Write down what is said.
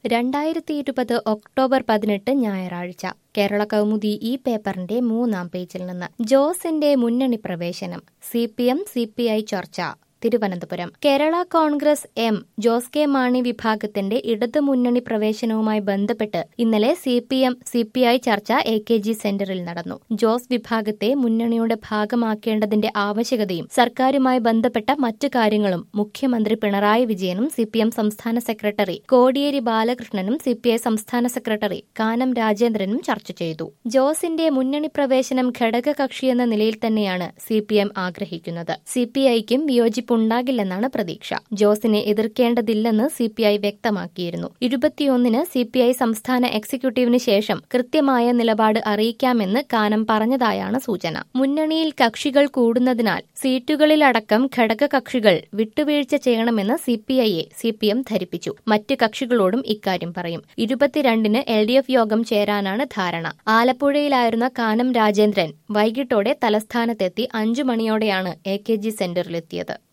രണ്ടായിരത്തി ഇരുപത് ഒക്ടോബർ പതിനെട്ട് ഞായറാഴ്ച കേരള കൗമുദി ഈ പേപ്പറിന്റെ മൂന്നാം പേജിൽ നിന്ന് ജോസിന്റെ മുന്നണി പ്രവേശനം C P M C P I ചർച്ച തിരുവനന്തപുരം കേരള കോൺഗ്രസ് എം ജോസ് കെ മാണി വിഭാഗത്തിന്റെ ഇടതു മുന്നണി പ്രവേശനവുമായി ബന്ധപ്പെട്ട് ഇന്നലെ C P M C P I ചർച്ച എ കെ ജി സെന്ററിൽ നടന്നു ജോസ് വിഭാഗത്തെ മുന്നണിയുടെ ഭാഗമാക്കേണ്ടതിന്റെ ആവശ്യകതയും സർക്കാരുമായി ബന്ധപ്പെട്ട മറ്റു കാര്യങ്ങളും മുഖ്യമന്ത്രി പിണറായി വിജയനും സി പി എം സംസ്ഥാന സെക്രട്ടറി കോടിയേരി ബാലകൃഷ്ണനും സി പി ഐ സംസ്ഥാന സെക്രട്ടറി കാനം രാജേന്ദ്രനും ചർച്ച ചെയ്തു ജോസിന്റെ മുന്നണി പ്രവേശനം ഘടകകക്ഷിയെന്ന നിലയിൽ തന്നെയാണ് സി പി എം ആഗ്രഹിക്കുന്നത് സി പി ഐക്കും വിയോജിപ്പ് ഉണ്ടാകില്ലെന്നാണ് പ്രതീക്ഷ ജോസിനെ എതിർക്കേണ്ടതില്ലെന്ന് സി പി ഐ വ്യക്തമാക്കിയിരുന്നു ഇരുപത്തിയൊന്നിന് സി പി ഐ സംസ്ഥാന എക്സിക്യൂട്ടീവിന് ശേഷം കൃത്യമായ നിലപാട് അറിയിക്കാമെന്ന് കാനം പറഞ്ഞതായാണ് സൂചന മുന്നണിയിൽ കക്ഷികൾ കൂടുന്നതിനാൽ സീറ്റുകളിലടക്കം ഘടകകക്ഷികൾ വിട്ടുവീഴ്ച ചെയ്യണമെന്ന് സി പി ഐയെ സി പി എം ധരിപ്പിച്ചു മറ്റ് കക്ഷികളോടും ഇക്കാര്യം പറയും ഇരുപത്തിരണ്ടിന് എൽ ഡി എഫ് യോഗം ചേരാനാണ് ധാരണ ആലപ്പുഴയിലായിരുന്ന കാനം രാജേന്ദ്രൻ വൈകിട്ടോടെ തലസ്ഥാനത്തെത്തി അഞ്ചു മണിയോടെയാണ് എ കെ ജി സെന്ററിലെത്തിയത്